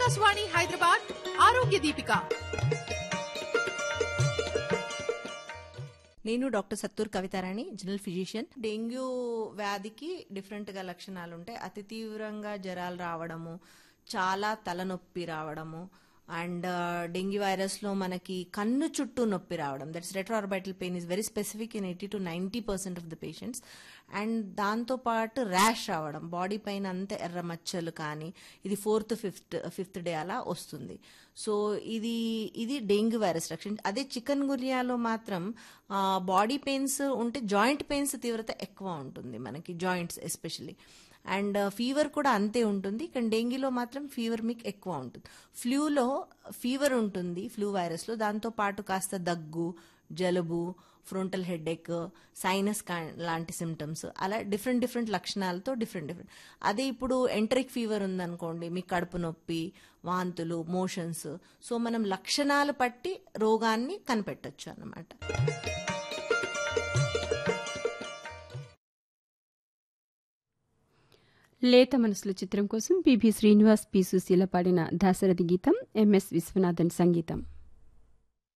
ఆకాశవాణి హైదరాబాద్ ఆరోగ్య దీపిక నేను doctor Sattur Kavitharani general physician dengue వ్యాధికి డిఫరెంట్గా లక్షణాలు ఉంటాయి అతి తీవ్రంగా జ్వరాలు రావడము చాలా తలనొప్పి రావడము అండ్ డెంగ్యూ వైరస్లో మనకి కన్ను చుట్టూ నొప్పి రావడం that's retroorbital pain is very specific in eighty two ninety percent of the patients and దాంతోపాటు ర్యాష్ రావడం బాడీ పైన అంతా ఎర్ర మచ్చలు కానీ ఇది ఫోర్త్ ఫిఫ్త్ ఫిఫ్త్ డే అలా వస్తుంది సో ఇది ఇది డెంగ్యూ వైరస్ లక్షణం అదే చికెన్ గురియాలో మాత్రం బాడీ పెయిన్స్ ఉంటే జాయింట్ పెయిన్స్ తీవ్రత ఎక్కువ ఉంటుంది మనకి జాయింట్స్ ఎస్పెషలీ అండ్ ఫీవర్ కూడా అంతే ఉంటుంది కానీ డెంగ్యూలో మాత్రం ఫీవర్ మీకు ఎక్కువ ఉంటుంది ఫ్లూలో ఫీవర్ ఉంటుంది ఫ్లూ వైరస్లో దాంతో పాటు కాస్త దగ్గు జలుబు ఫ్రంటల్ హెడేక్ సైనస్ లాంటి సిమ్టమ్స్ అలా డిఫరెంట్ డిఫరెంట్ లక్షణాలతో డిఫరెంట్ డిఫరెంట్ అదే ఇప్పుడు ఎంటరిక్ ఫీవర్ ఉందనుకోండి మీకు కడుపు నొప్పి వాంతులు మోషన్స్ సో మనం లక్షణాలు పట్టి రోగాన్ని కనిపెట్టచ్చు అన్నమాట లేత మనసుల చిత్రం కోసం పిబి శ్రీనివాస్ పి సుశీల పాడిన దాశరథి గీతం ఎంఎస్ విశ్వనాథన్ సంగీతం